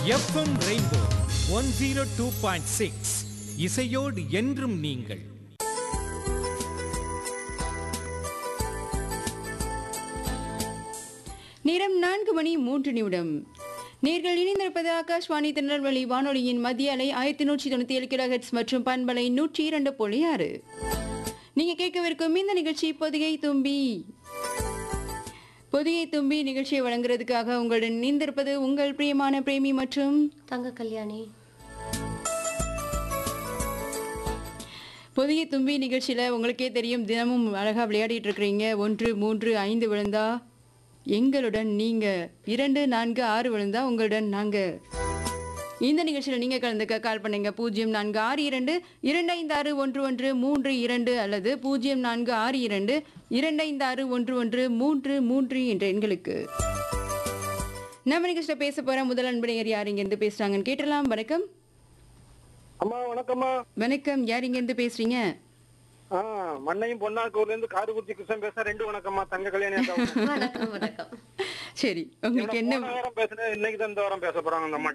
FM rainbow one zero two point six இசையோடு என்றும் நீங்கள் நேரம் நான்கு மணி மூன்று நிமிடம் நேர்கள் இணைந்திருப்பது ஆகாஷ்வாணி திருநெல்வேலி வானொலியின் மத்திய அலை ஆயிரத்தி நூற்றி தொண்ணூத்தி ஏழு கிலோ ஹெட்ஸ் மற்றும் பண்பலை நூற்றி இரண்டு புள்ளி ஆறு நீங்க கேட்கவிருக்கும் இந்த நிகழ்ச்சி பொதிகை தும்பி பொதிகை தும்பி நிகழ்ச்சியை வழங்குறதுக்காக உங்களுடன் இணைந்திருப்பது உங்கள் பிரியமான பிரேமி மற்றும் தங்க கல்யாணி பொதிகை தும்பி நிகழ்ச்சியில உங்களுக்கே தெரியும் தினமும் அழகா விளையாடிட்டு இருக்கிறீங்க ஒன்று மூன்று ஐந்து விழுந்தா எங்களுடன் நீங்க இரண்டு நான்கு ஆறு விழுந்தா உங்களுடன் நாங்க இந்த நிகழ்ச்சியில் நீங்க கலந்துக்க கால் பண்ணுங்க பூஜ்ஜியம் நான்கு ஆறு இரண்டு இரண்டு ஐந்து ஆறு ஒன்று ஒன்று மூன்று இரண்டு அல்லது பூஜ்ஜியம் நான்கு ஆறு இரண்டு இரண்டு ஐந்து ஆறு ஒன்று ஒன்று மூன்று மூன்று என்ற எண்களுக்கு நம்ம நிகழ்ச்சியில் பேச போற முதல் அன்பனையர் யார் இங்கிருந்து பேசுறாங்கன்னு கேட்டலாம் வணக்கம் அம்மா வணக்கம்மா வணக்கம் யார் இங்கிருந்து பேசுறீங்க ஆ மண்ணையும் பொன்னாக்கூர்ல இருந்து காருக்குச்சி கிருஷ்ணன் பேச ரெண்டு வணக்கம்மா தங்க கல்யாணி அக்கா. வணக்கம் வணக்கம் சரி உங்களுக்கு என்னோட என்ன போன வாரம் பேசுனேன் இன்னைக்கு தான் இந்த வாரம் பேச போறாங்க அந்த அம்மா